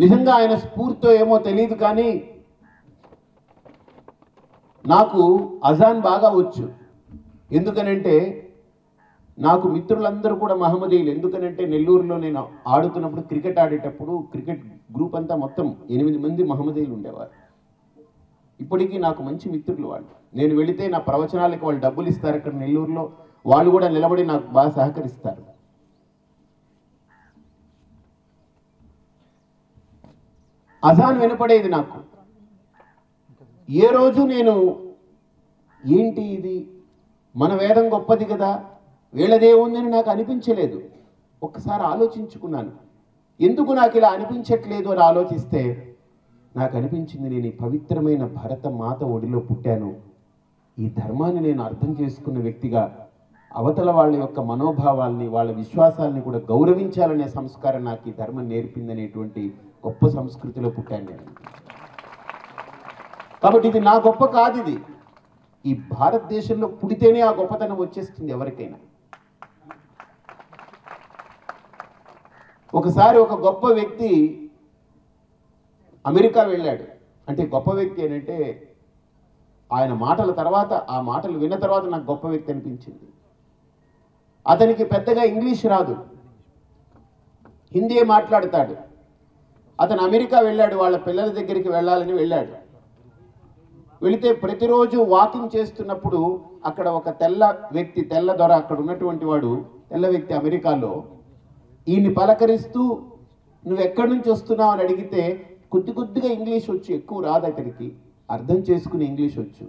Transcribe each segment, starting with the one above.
నిజంగా ఆయన స్ఫూర్తితో ఏమో తెలియదు కానీ నాకు అజాన్ బాగా వచ్చు ఎందుకనంటే నాకు మిత్రులందరూ కూడా మహమ్మదీయులు ఎందుకనంటే నెల్లూరులో నేను ఆడుతున్నప్పుడు క్రికెట్ ఆడేటప్పుడు క్రికెట్ గ్రూప్ అంతా మొత్తం ఎనిమిది మంది మహమ్మదీయులు ఉండేవారు ఇప్పటికీ నాకు మంచి మిత్రులు వాళ్ళు నేను వెళితే నా ప్రవచనాలకు వాళ్ళు డబ్బులు ఇస్తారు అక్కడ నెల్లూరులో వాళ్ళు కూడా నిలబడి నాకు బాగా సహకరిస్తారు అజాన్ వినపడేది నాకు ఏ రోజు నేను ఏంటి ఇది మన వేదం గొప్పది కదా వీళ్ళదే ఉందని నాకు అనిపించలేదు ఒక్కసారి ఆలోచించుకున్నాను ఎందుకు నాకు ఇలా అనిపించట్లేదు అని ఆలోచిస్తే నాకు అనిపించింది నేను ఈ పవిత్రమైన భరత మాత ఒడిలో పుట్టాను ఈ ధర్మాన్ని నేను అర్థం చేసుకున్న వ్యక్తిగా అవతల వాళ్ళ యొక్క మనోభావాల్ని వాళ్ళ విశ్వాసాల్ని కూడా గౌరవించాలనే సంస్కారం నాకు ఈ ధర్మం నేర్పిందనేటువంటి గొప్ప సంస్కృతిలో పుట్టాను నేను కాబట్టి ఇది నా గొప్ప కాదు ఇది ఈ భారతదేశంలో పుడితేనే ఆ గొప్పతనం వచ్చేస్తుంది ఎవరికైనా ఒకసారి ఒక గొప్ప వ్యక్తి అమెరికా వెళ్ళాడు అంటే గొప్ప వ్యక్తి ఏంటంటే ఆయన మాటల తర్వాత ఆ మాటలు విన్న తర్వాత నాకు గొప్ప వ్యక్తి అనిపించింది అతనికి పెద్దగా ఇంగ్లీష్ రాదు హిందీ మాట్లాడతాడు అతను అమెరికా వెళ్ళాడు వాళ్ళ పిల్లల దగ్గరికి వెళ్ళాలని వెళ్ళాడు వెళితే ప్రతిరోజు వాకింగ్ చేస్తున్నప్పుడు అక్కడ ఒక తెల్ల వ్యక్తి తెల్ల దొర అక్కడ ఉన్నటువంటి వాడు తెల్ల వ్యక్తి అమెరికాలో ఈయన్ని పలకరిస్తూ నువ్వు ఎక్కడి నుంచి వస్తున్నావు అని అడిగితే కొద్ది కొద్దిగా ఇంగ్లీష్ వచ్చు ఎక్కువ రాదు అతనికి అర్థం చేసుకుని ఇంగ్లీష్ వచ్చు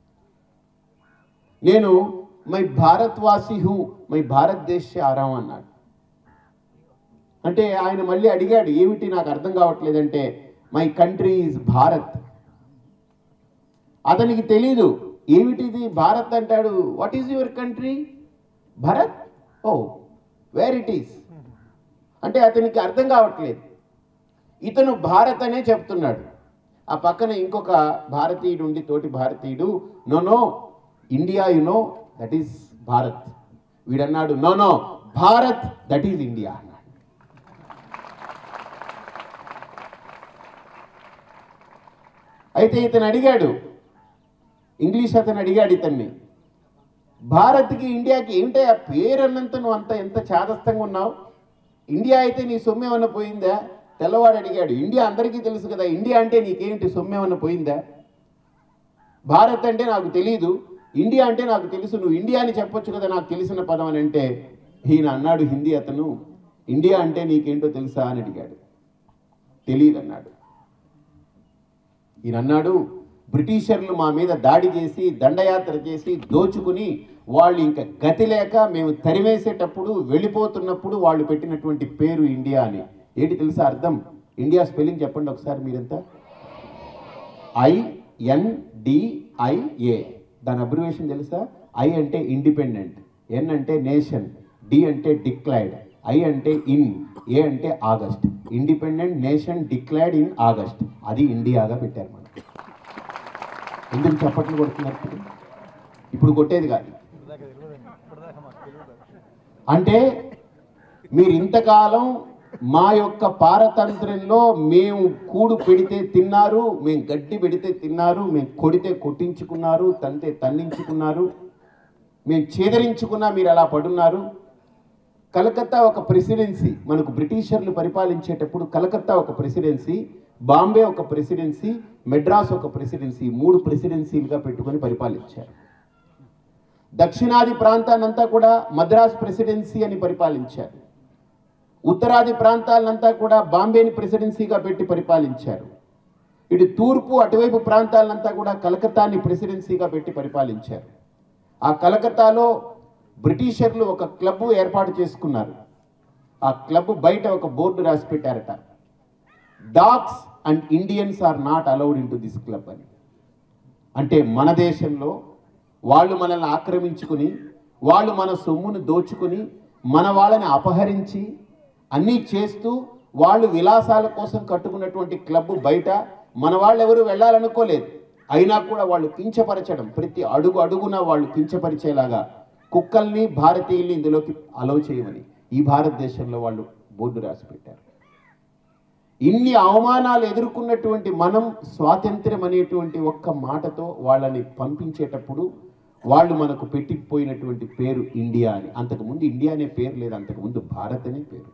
నేను మై భారత్వాసి హూ మై భారతదేశ ఆరాం అన్నాడు అంటే ఆయన మళ్ళీ అడిగాడు ఏమిటి నాకు అర్థం కావట్లేదంటే మై కంట్రీ ఈజ్ భారత్ అతనికి తెలీదు ఏమిటిది భారత్ అంటాడు what is your country Bharat oh where it is అంటే అతనికి అర్థం కావట్లేదు ఇతను భారత్ అనే చెప్తున్నాడు ఆ పక్కన ఇంకొక భారతీయుడు ఉండి తోటి భారతీయుడు no no India you know that is Bharat వీడన్నాడు no no Bharat that is India అన్నాడు అయితే ఇతను అడిగాడు ఇంగ్లీష్ అతను అడిగాడు ఇతన్ని భారత్కి ఇండియాకి ఏమిటో ఆ పేరు అన్నంత నువ్వు అంత ఎంత చాదస్తంగా ఉన్నావు ఇండియా అయితే నీ సొమ్మేమన్నా పోయిందా తెల్లవాడు అడిగాడు ఇండియా అందరికీ తెలుసు కదా ఇండియా అంటే నీకేంటి సొమ్మేమన్నా పోయిందా భారత్ అంటే నాకు తెలియదు ఇండియా అంటే నాకు తెలుసు నువ్వు ఇండియా అని చెప్పొచ్చు కదా నాకు తెలిసిన పదం అని అంటే ఈయన అన్నాడు హిందీ అతను ఇండియా అంటే నీకేంటో తెలుసా అని అడిగాడు తెలియదు అన్నాడు ఈయన అన్నాడు బ్రిటిషర్లు మా మీద దాడి చేసి దండయాత్ర చేసి దోచుకుని వాళ్ళు ఇంకా గతి లేక మేము తరిమేసేటప్పుడు వెళ్ళిపోతున్నప్పుడు వాళ్ళు పెట్టినటువంటి పేరు ఇండియా అని ఏంటి తెలుసా అర్థం ఇండియా స్పెల్లింగ్ చెప్పండి ఒకసారి మీరంతా ఐఎన్డిఐఏ దాని అబ్రివేషన్ తెలుసా ఐ అంటే ఇండిపెండెంట్ ఎన్ అంటే నేషన్ డి అంటే డిక్లైర్డ్ ఐ అంటే ఇన్ ఏ అంటే August independent nation declared in August అది ఇండియాగా పెట్టారు మనకి ఎందుకు చప్పట్లు కొడుతున్నారు ఇప్పుడు? ఇప్పుడు కొట్టేది కాదు అంటే మీరు ఇంతకాలం మా యొక్క పారతంత్రంలో మేము కూడు పెడితే తిన్నారు మేము గడ్డి పెడితే తిన్నారు మేము కొడితే కొట్టించుకున్నారు తంతే తన్నించుకున్నారు మేము చేదరించుకున్నా మీరు అలా పడున్నారు కలకత్తా ఒక ప్రెసిడెన్సీ మనకు బ్రిటిషర్లు పరిపాలించేటప్పుడు కలకత్తా ఒక ప్రెసిడెన్సీ బాంబే ఒక ప్రెసిడెన్సీ మెడ్రాస్ ఒక ప్రెసిడెన్సీ మూడు ప్రెసిడెన్సీలుగా పెట్టుకొని పరిపాలించారు దక్షిణాది ప్రాంతాన్నంతా కూడా మద్రాస్ ప్రెసిడెన్సీ అని పరిపాలించారు ఉత్తరాది ప్రాంతాలంతా కూడా బాంబేని ప్రెసిడెన్సీగా పెట్టి పరిపాలించారు ఇటు తూర్పు అటువైపు ప్రాంతాలంతా కూడా కలకత్తాని ప్రెసిడెన్సీగా పెట్టి పరిపాలించారు ఆ కలకత్తాలో బ్రిటిషర్లు ఒక క్లబ్ ఏర్పాటు చేసుకున్నారు ఆ క్లబ్ బయట ఒక బోర్డు రాసి పెట్టారట dogs and Indians are not allowed into this club అని అంటే మన దేశంలో వాళ్ళు మనల్ని ఆక్రమించుకుని వాళ్ళు మన సొమ్మును దోచుకుని మన వాళ్ళని అపహరించి అన్నీ చేస్తూ వాళ్ళు విలాసాల కోసం కట్టుకున్నటువంటి క్లబ్ బయట మన వాళ్ళు ఎవరు వెళ్ళాలనుకోలేదు అయినా కూడా వాళ్ళు కించపరచడం ప్రతి అడుగు అడుగున వాళ్ళు కించపరిచేలాగా కుక్కల్ని భారతీయుల్ని ఇందులోకి అలౌ చేయమని ఈ భారతదేశంలో వాళ్ళు బోర్డు రాసి పెట్టారు ఇన్ని అవమానాలు ఎదుర్కొన్నటువంటి మనం స్వాతంత్ర్యం అనేటువంటి ఒక్క మాటతో వాళ్ళని పంపించేటప్పుడు వాళ్ళు మనకు పెట్టిపోయినటువంటి పేరు ఇండియా అని అంతకుముందు ఇండియా అనే పేరు లేదు అంతకుముందు భారత్ అనే పేరు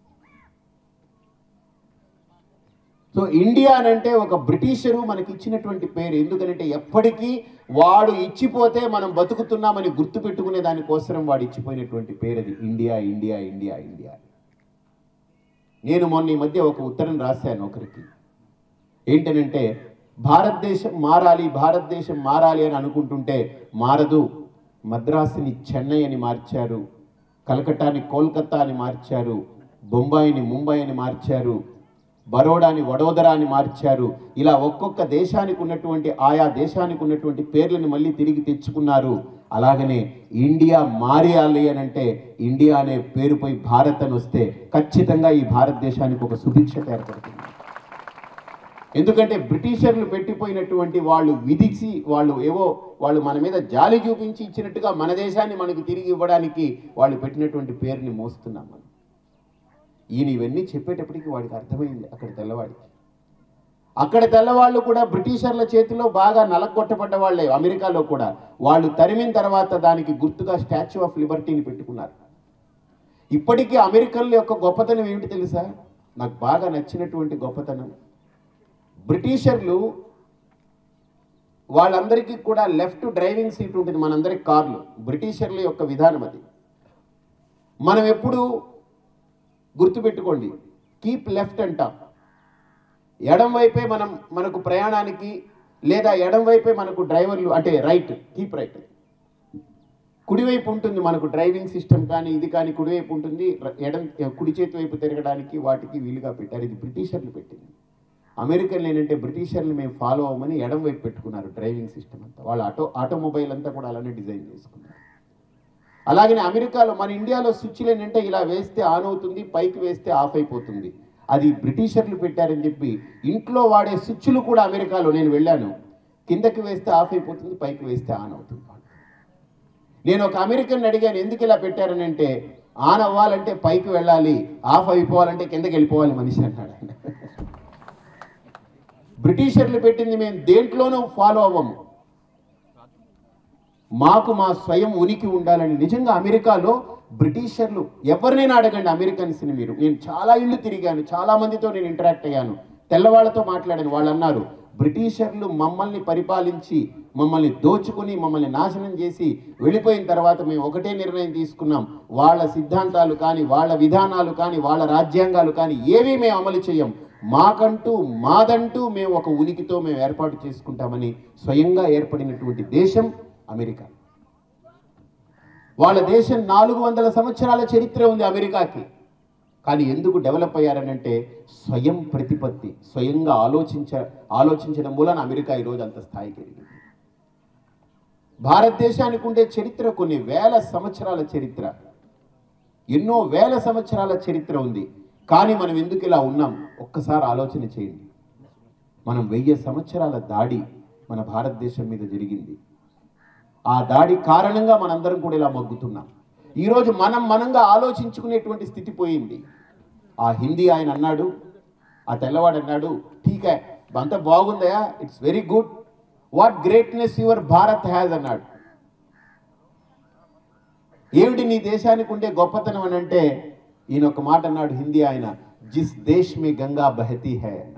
సో ఇండియా అని అంటే ఒక బ్రిటిషరు మనకి ఇచ్చినటువంటి పేరు ఎందుకంటే ఎప్పటికీ వాడు ఇచ్చిపోతే మనం బతుకుతున్నామని గుర్తుపెట్టుకునే దానికోసం వాడు ఇచ్చిపోయినటువంటి పేరు అది ఇండియా ఇండియా ఇండియా ఇండియా నేను మొన్న ఈ మధ్య ఒక ఉత్తరం రాశాను ఒకరికి ఏంటనంటే భారతదేశం మారాలి భారతదేశం మారాలి అని అనుకుంటుంటే మారదు మద్రాసుని చెన్నై అని మార్చారు కలకట్టాని కోల్కతా అని మార్చారు బొంబాయిని ముంబై అని మార్చారు బరోడాని వడోదరా అని మార్చారు ఇలా ఒక్కొక్క దేశానికి ఉన్నటువంటి ఆయా దేశానికి ఉన్నటువంటి పేర్లను మళ్ళీ తిరిగి తెచ్చుకున్నారు అలాగనే ఇండియా మారేయాలి అని అంటే ఇండియా అనే పేరుపై భారత్ అని వస్తే ఖచ్చితంగా ఈ భారతదేశానికి ఒక సుభిక్షత ఏర్పడుతుంది ఎందుకంటే బ్రిటిషర్లు పెట్టిపోయినటువంటి వాళ్ళు విధించి వాళ్ళు ఏవో వాళ్ళు మన మీద జాలి చూపించి ఇచ్చినట్టుగా మన దేశాన్ని మనకు తిరిగి ఇవ్వడానికి వాళ్ళు పెట్టినటువంటి పేరుని మోస్తున్నాం మనం ఈయన ఇవన్నీ చెప్పేటప్పటికి వాడికి అర్థమైంది అక్కడ తెల్లవాడికి అక్కడ తెల్లవాళ్ళు కూడా బ్రిటిషర్ల చేతిలో బాగా నలగొట్టబడ్డ వాళ్ళే అమెరికాలో కూడా వాళ్ళు తరిమిన తర్వాత దానికి గుర్తుగా స్టాచ్యూ ఆఫ్ లిబర్టీని పెట్టుకున్నారు ఇప్పటికీ అమెరికన్ల యొక్క గొప్పతనం ఏమిటి తెలుసా నాకు బాగా నచ్చినటువంటి గొప్పతనం బ్రిటిషర్లు వాళ్ళందరికీ కూడా లెఫ్ట్ డ్రైవింగ్ సీట్ ఉంటుంది మనందరికి కార్లు బ్రిటిషర్ల యొక్క విధానం అది మనం ఎప్పుడు గుర్తుపెట్టుకోండి కీప్ లెఫ్ట్ అంటాం ఎడం వైపే మనం మనకు ప్రయాణానికి లేదా ఎడం వైపే మనకు డ్రైవర్లు అంటే రైట్ కీప్ రైట్ కుడివైపు ఉంటుంది మనకు డ్రైవింగ్ సిస్టమ్ కానీ ఇది కానీ కుడివైపు ఉంటుంది ర- ఎడం కుడి చేతి వైపు తిరగడానికి వాటికి వీలుగా పెట్టారు ఇది బ్రిటిషర్లు పెట్టింది అమెరికన్లు ఏంటంటే బ్రిటిషర్లు మేము ఫాలో అవ్వమని ఎడం వైపు పెట్టుకున్నారు డ్రైవింగ్ సిస్టమ్ అంతా వాళ్ళ ఆటో ఆటోమొబైల్ అంతా కూడా అలానే డిజైన్ చేసుకున్నారు అలాగనే అమెరికాలో మన ఇండియాలో స్విచ్లు ఏంటంటే ఇలా వేస్తే ఆన్ అవుతుంది పైకి వేస్తే ఆఫ్ అయిపోతుంది అది బ్రిటిషర్లు పెట్టారని చెప్పి ఇంట్లో వాడే స్విచ్లు కూడా అమెరికాలో నేను వెళ్ళాను కిందకి వేస్తే ఆఫ్ అయిపోతుంది పైకి వేస్తే ఆన్ అవుతుంది నేను ఒక అమెరికన్ అడిగాను ఎందుకు ఇలా పెట్టారని అంటే ఆన్ అవ్వాలంటే పైకి వెళ్ళాలి ఆఫ్ అయిపోవాలంటే కిందకి వెళ్ళిపోవాలి మనిషి అన్నాడు ఆయన బ్రిటిషర్లు పెట్టింది మేము దేంట్లోనూ ఫాలో అవ్వము మాకు మా స్వయం ఉనికి ఉండాలని నిజంగా అమెరికాలో బ్రిటిషర్లు ఎవరినైనా అడగండి అమెరికన్స్ని మీరు నేను చాలా ఇళ్ళు తిరిగాను చాలా మందితో నేను ఇంటరాక్ట్ అయ్యాను తెల్లవాళ్లతో మాట్లాడాను వాళ్ళు అన్నారు బ్రిటిషర్లు మమ్మల్ని పరిపాలించి మమ్మల్ని దోచుకుని మమ్మల్ని నాశనం చేసి వెళ్ళిపోయిన తర్వాత మేము ఒకటే నిర్ణయం తీసుకున్నాం వాళ్ళ సిద్ధాంతాలు కానీ వాళ్ళ విధానాలు కానీ వాళ్ళ రాజ్యాంగాలు కానీ ఏవి మేము అమలు చేయం మాకంటూ మాదంటూ మేము ఒక ఉనికితో మేము ఏర్పాటు చేసుకుంటామని స్వయంగా ఏర్పడినటువంటి దేశం అమెరికా వాళ్ళ దేశం నాలుగు వందల సంవత్సరాల చరిత్ర ఉంది అమెరికాకి కానీ ఎందుకు డెవలప్ అయ్యారనంటే స్వయం ప్రతిపత్తి స్వయంగా ఆలోచించ ఆలోచించడం మూలన అమెరికా ఈరోజు అంత స్థాయికి ఎదిగింది భారతదేశానికి ఉండే చరిత్ర కొన్ని వేల సంవత్సరాల చరిత్ర ఎన్నో వేల సంవత్సరాల చరిత్ర ఉంది కానీ మనం ఎందుకు ఇలా ఉన్నాం ఒక్కసారి ఆలోచన చేయండి మనం వెయ్యి సంవత్సరాల దాడి మన భారతదేశం మీద జరిగింది ఆ దాడి కారణంగా మనందరం కూడా ఇలా మగ్గుతున్నాం ఈరోజు మనం మనంగా ఆలోచించుకునేటువంటి స్థితి పోయింది ఆ హిందీ ఆయన అన్నాడు ఆ తెల్లవాడు అన్నాడు ఠీకే అంత బాగుందయా it's very good what greatness your Bharat has అన్నాడు ఏమిటి నీ దేశానికి ఉండే గొప్పతనం అని అంటే ఈయన ఒక మాట అన్నాడు హిందీ ఆయన జిస్ దేశ్ మే గంగా బహతీ హై అన్నాడు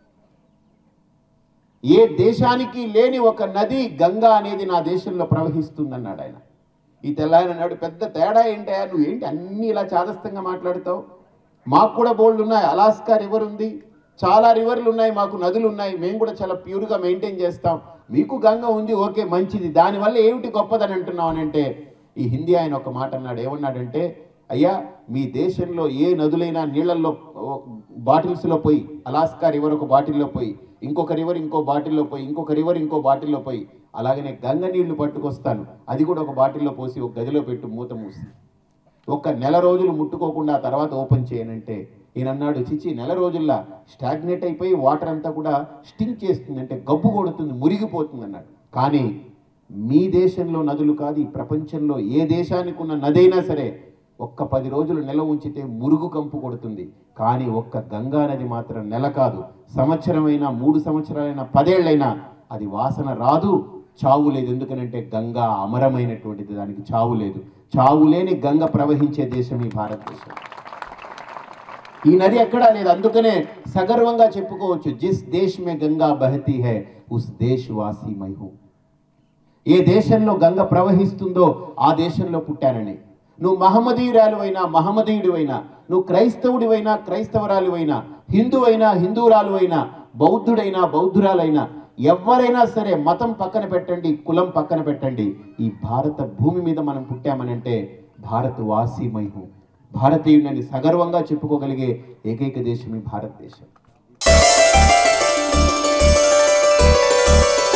ఏ దేశానికి లేని ఒక నది గంగా అనేది నా దేశంలో ప్రవహిస్తుందన్నాడు ఆయన ఈ తెల్లాయన అన్నాడు పెద్ద తేడా ఏంటయా నువ్వు ఏంటి అన్ని ఇలా చాదస్తంగా మాట్లాడతావు మాకు కూడా బోల్డ్ ఉన్నాయి అలాస్కా రివర్ ఉంది చాలా రివర్లు ఉన్నాయి మాకు నదులు ఉన్నాయి మేము కూడా చాలా ప్యూర్గా మెయింటైన్ చేస్తాం మీకు గంగ ఉంది ఓకే మంచిది దానివల్ల ఏమిటి గొప్పదని అంటున్నావు అని అంటే ఈ హిందీ ఆయన ఒక మాట అన్నాడు ఏమన్నాడంటే అయ్యా మీ దేశంలో ఏ నదులైనా నీళ్ళల్లో బాటిల్స్లో పోయి అలాస్కా రివర్ ఒక బాటిల్లో పోయి ఇంకొక రివర్ ఇంకో బాటిల్లో పోయి ఇంకొక రివర్ ఇంకో బాటిల్లో పోయి అలాగనే గంగ నీళ్లు పట్టుకొస్తాను అది కూడా ఒక బాటిల్లో పోసి ఒక గదిలో పెట్టు మూత మూసి ఒక నెల రోజులు ముట్టుకోకుండా ఆ తర్వాత ఓపెన్ చేయనంటే ఈయన అన్నాడు చిచి నెల రోజుల్లో స్టాగ్నేట్ అయిపోయి వాటర్ అంతా కూడా స్టింక్ చేస్తుంది అంటే గబ్బు కొడుతుంది మురిగిపోతుంది అన్నాడు కానీ మీ దేశంలో నదులు కాదు ఈ ప్రపంచంలో ఏ దేశానికి ఉన్న నదైనా సరే ఒక్క పది రోజులు నెల ఉంచితే మురుగు కంపు కొడుతుంది కానీ ఒక్క గంగా నది మాత్రం నెల కాదు సంవత్సరమైనా మూడు సంవత్సరాలైనా పదేళ్లైనా అది వాసన రాదు చావు లేదు ఎందుకనంటే గంగా అమరమైనటువంటిది దానికి చావు లేదు చావు లేని గంగ ప్రవహించే దేశం ఈ భారతదేశం ఈ నది ఎక్కడా లేదు అందుకనే సగర్వంగా చెప్పుకోవచ్చు జిస్ దేశ్ మే గంగా బహతి హై ఉస్ దేశ్ వాసి మై హూ ఏ దేశంలో గంగ ప్రవహిస్తుందో ఆ దేశంలో పుట్టానని నువ్వు మహమ్మదీయురాలు అయినా మహమ్మదీయుడు అయినా నువ్వు క్రైస్తవుడివైనా క్రైస్తవరాలువైనా హిందూ అయినా హిందూరాలు అయినా బౌద్ధుడైనా బౌద్ధురాలైనా ఎవరైనా సరే మతం పక్కన పెట్టండి కులం పక్కన పెట్టండి ఈ భారత భూమి మీద మనం పుట్టామనంటే భారత్ వాసి మైహు భారతీయుడిని సగర్వంగా చెప్పుకోగలిగే ఏకైక దేశం ఈ భారతదేశం